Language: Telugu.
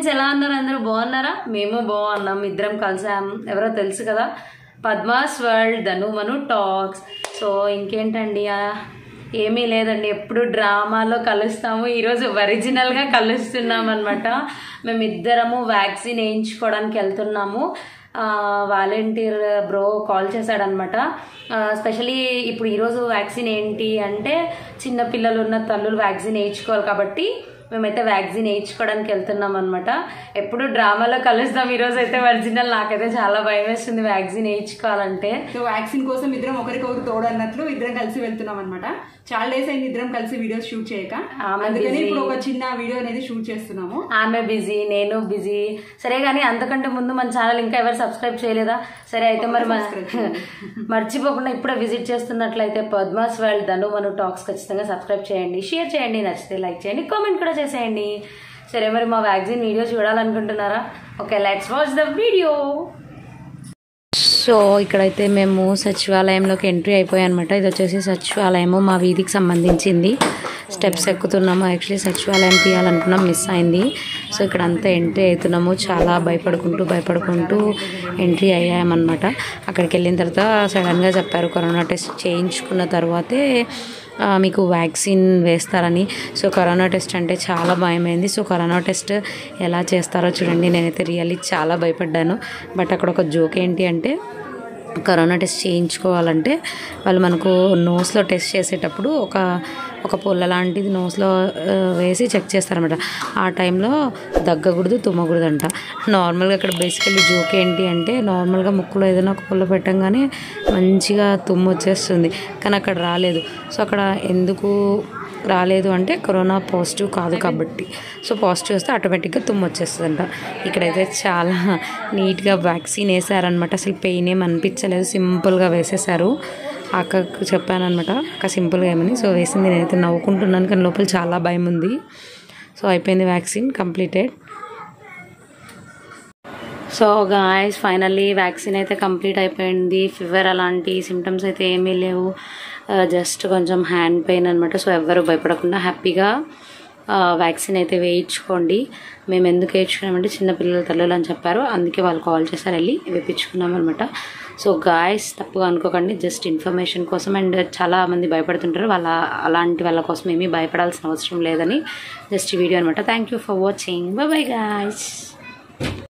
ఫ్రెండ్స్ ఎలా ఉన్నారు అందరూ బాగున్నారా మేము బాగున్నాం ఇద్దరం కలిసాం ఎవరో తెలుసు కదా Padma's world Dhanu Manu talks so ఇంకేంటండి ఆ, ఏమీ లేదండి ఎప్పుడు డ్రామాలో కలుస్తాము ఈరోజు ఒరిజినల్గా కలుస్తున్నాం అనమాట మేమిద్దరము వ్యాక్సిన్ వేయించుకోవడానికి వెళ్తున్నాము వాలంటీర్ బ్రో కాల్ చేశాడనమాట స్పెషలీ ఇప్పుడు ఈరోజు వ్యాక్సిన్ ఏంటి అంటే చిన్న పిల్లలు ఉన్న తల్లులు వ్యాక్సిన్ వేయించుకోవాలి కాబట్టి మేమైతే వ్యాక్సిన్ వేయించుకోవడానికి వెళ్తున్నాం అనమాట ఎప్పుడు డ్రామాలో కలుస్తాం ఈరోజు అయితే ఒరిజినల్ నాకైతే చాలా భయం వేస్తుంది వ్యాక్సిన్ వేయించుకోవాలంటే సో వ్యాక్సిన్ కోసం ఇద్దరం ఒకరికొకరు తోడు అన్నట్లు ఇద్దరం కలిసి వెళ్తున్నాం అనమాట చాలా డేస్ అయింది ఇద్దరం కలిసి వీడియోస్ షూట్ చేయక ఆమె అందుకని busy. ఇప్పుడు ఒక చిన్న వీడియో అనేది షూట్ చేస్తున్నాము ఆమె బిజీ నేను బిజీ సరే కానీ అంతకంటే ముందు మన ఛానల్ ఇంకా ఎవరు సబ్స్క్రైబ్ చేయలేదా సరే అయితే మరి మన మర్చిపోకుండా ఇప్పుడే విజిట్ చేస్తున్నట్లయితే పద్మాస్ వరల్డ్ ధను మను టాక్స్ ఖచ్చితంగా సబ్స్క్రైబ్ చేయండి షేర్ చేయండి నచ్చితే లైక్ చేయండి కామెంట్ కూడా చేసేయండి సరే మరి మా వ్యాక్సిన్ వీడియో చూడాలనుకుంటున్నారా okay let's watch the video so ఇక్కడైతే మేము సచివాలయంలోకి ఎంట్రీ అయిపోయాయి అనమాట ఇది వచ్చేసి సచివాలయము మా వీధికి సంబంధించింది స్టెప్స్ ఎక్కుతున్నాము యాక్చువల్లీ సచివాలయం తీయాలనుకున్నాం మిస్ అయింది సో ఇక్కడ అంతా ఎంట్రీ అవుతున్నాము చాలా భయపడుకుంటూ భయపడుకుంటూ ఎంట్రీ అయ్యామన్నమాట అక్కడికి వెళ్ళిన తర్వాత సడన్గా చెప్పారు కరోనా టెస్ట్ చేయించుకున్న తర్వాతే ఆ, మీకు వ్యాక్సిన్ వేస్తారని సో కరోనా టెస్ట్ అంటే చాలా భయమైంది సో కరోనా టెస్ట్ ఎలా చేస్తారో చూడండి నేనైతే రియల్లీ చాలా భయపడ్డాను బట్ అక్కడ ఒక జోక్ ఏంటి అంటే కరోనా టెస్ట్ చేయించుకోవాలంటే వాళ్ళు మనకు నోస్లో టెస్ట్ చేసేటప్పుడు ఒక ఒక పొల్ల లాంటిది నోస్లో ఆ, వేసి చెక్ చేస్తారనమాట ఆ టైంలో దగ్గకూడదు తుమ్మకూడదు అంట నార్మల్గా ఇక్కడ బేసికల్లీ జోక్ ఏంటి అంటే నార్మల్గా ముక్కులో ఏదైనా ఒక పొల్ల పెట్టంగానే మంచిగా తుమ్ము వచ్చేస్తుంది కానీ అక్కడ రాలేదు సో అక్కడ ఎందుకు రాలేదు అంటే కరోనా పాజిటివ్ కాదు కాబట్టి సో పాజిటివ్ వస్తే ఆటోమేటిక్గా తుమ్ము వచ్చేస్తుందంట ఇక్కడైతే చాలా నీట్గా వ్యాక్సిన్ వేసారనమాట అసలు పెయిన్ ఏం అనిపించలేదు సింపుల్గా వేసేసారు అక్కకు చెప్పానమాట అక్క సింపుల్గా ఏమని సో వేసింది నేనైతే నవ్వుకుంటున్నాను కానీ లోపల చాలా భయం ఉంది సో అయిపోయింది vaccine completed so guys finally vaccine అయితే కంప్లీట్ అయిపోయింది ఫీవర్ అలాంటి సిమ్టమ్స్ అయితే ఏమీ లేవు జస్ట్ కొంచెం హ్యాండ్ పెయిన్ అనమాట సో ఎవ్వరు భయపడకుండా హ్యాపీగా వ్యాక్సిన్ అయితే వేయించుకోండి మేము ఎందుకు వేయించుకున్నామంటే చిన్నపిల్లల తల్లులు అని చెప్పారు అందుకే వాళ్ళు కాల్ చేశారు వెళ్ళి వేయించుకున్నాం అనమాట సో గాయస్ తప్పుగా అనుకోకండి జస్ట్ ఇన్ఫర్మేషన్ కోసం అండ్ చాలా మంది భయపడుతుంటారు వాళ్ళ అలాంటి వాళ్ళ కోసం ఏమీ భయపడాల్సిన అవసరం లేదని జస్ట్ ఈ వీడియో అనమాట thank you for watching bye bye guys